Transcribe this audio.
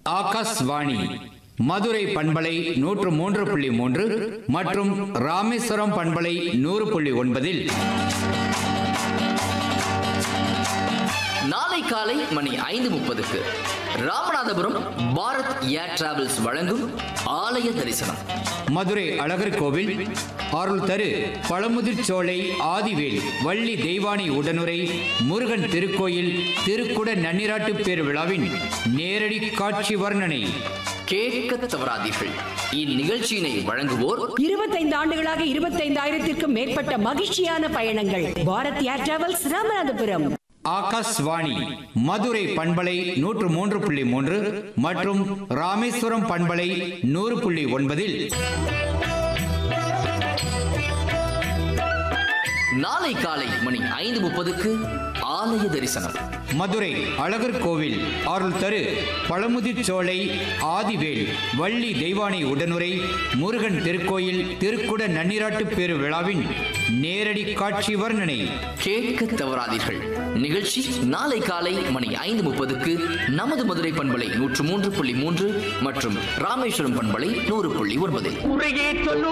ஆகாஷ்வாணி மதுரை பண்பலை நூற்று மூன்று புள்ளி மூன்று மற்றும் ராமேஸ்வரம் பண்பலை நூறு புள்ளி ஒன்பதில் நாளை காலை மணி ஐந்து முப்பதுக்கு ராமநாதபுரம் பாரத் ஏர் டிராவல்ஸ் வழங்கும் ஆலய தரிசனம் மதுரை அழகர் கோவில் அருள் தரு பழமுதிர் சோலை ஆதிவேல் வள்ளி தெய்வானை உடனுரை முருகன் திருக்கோயில் திருக்குட நன்னிராட்டு பேர் விழாவின் நேரடி காட்சி வர்ணனை கேட்க தவறாதீர்கள் இந்நிகழ்ச்சியினை வழங்குவோர் இருபத்தைந்து ஆண்டுகளாக இருபத்தைந்தாயிரத்திற்கும் மேற்பட்ட மகிழ்ச்சியான பயணங்கள் பாரத் ஏர் டிராவல்ஸ் ராமநாதபுரம் ஆகாஷ்வாணி மதுரை பண்பலை நூற்று மூன்று புள்ளி மூன்று மற்றும் ராமேஸ்வரம் பண்பலை நூறு புள்ளி ஒன்பதில் நாளை காலை மணி ஐந்து முப்பதுக்கு ஆலய தரிசனம் மதுரை அழகர் கோவில் அருள் தரு பழமுதிர் சோலை ஆதிவேல் வள்ளி தெய்வானை உடனுரை முருகன் திருக்கோயில் திருக்குட நன்னிராட்டு பேரு விழாவின் நேரடி காட்சி வர்ணனை கேட்க தவறாதீர்கள் நிகழ்ச்சி நாளை காலை மணி ஐந்து முப்பதுக்கு நமது மதுரை பண்பலை நூற்று மூன்று புள்ளி மூன்று மற்றும் ராமேஸ்வரம் பண்பலை நூறு புள்ளி ஒன்பதில் முறையே சொல்லு